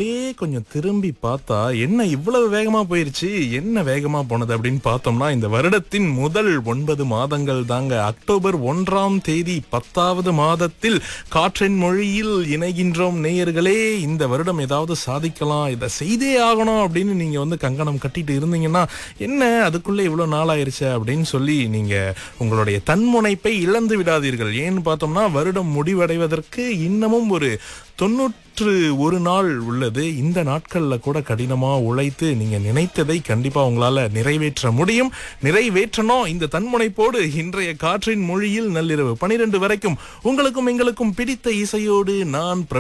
அப்படியே கொஞ்சம் திரும்பி பார்த்தா என்ன இவ்வளவு வேகமா போயிருச்சு என்ன வேகமா போனது அப்படின்னு பார்த்தோம்னா இந்த வருடத்தின் முதல் ஒன்பது மாதங்கள் தாங்க அக்டோபர் ஒன்றாம் தேதி பத்தாவது மாதத்தில் காற்றின் மொழியில் இணைகின்றோம் நேயர்களே இந்த வருடம் ஏதாவது சாதிக்கலாம் இதை செய்தே ஆகணும் அப்படின்னு நீங்க வந்து கங்கணம் கட்டிட்டு இருந்தீங்கன்னா என்ன அதுக்குள்ள இவ்வளவு நாள் ஆயிருச்சு அப்படின்னு சொல்லி நீங்க உங்களுடைய தன்முனைப்பை இழந்து விடாதீர்கள் ஏன்னு பார்த்தோம்னா வருடம் முடிவடைவதற்கு இன்னமும் ஒரு தொண்ணூற்று ஒரு நாள் உள்ளது இந்த நாட்கள்ல கூட கடினமா உழைத்து நீங்க நினைத்ததை கண்டிப்பா உங்களால நிறைவேற்ற முடியும் நிறைவேற்றணும் இந்த தன்முனைப்போடு இன்றைய காற்றின் மொழியில் நள்ளிரவு பனிரெண்டு வரைக்கும் உங்களுக்கும் எங்களுக்கும் பிடித்த இசையோடு நான்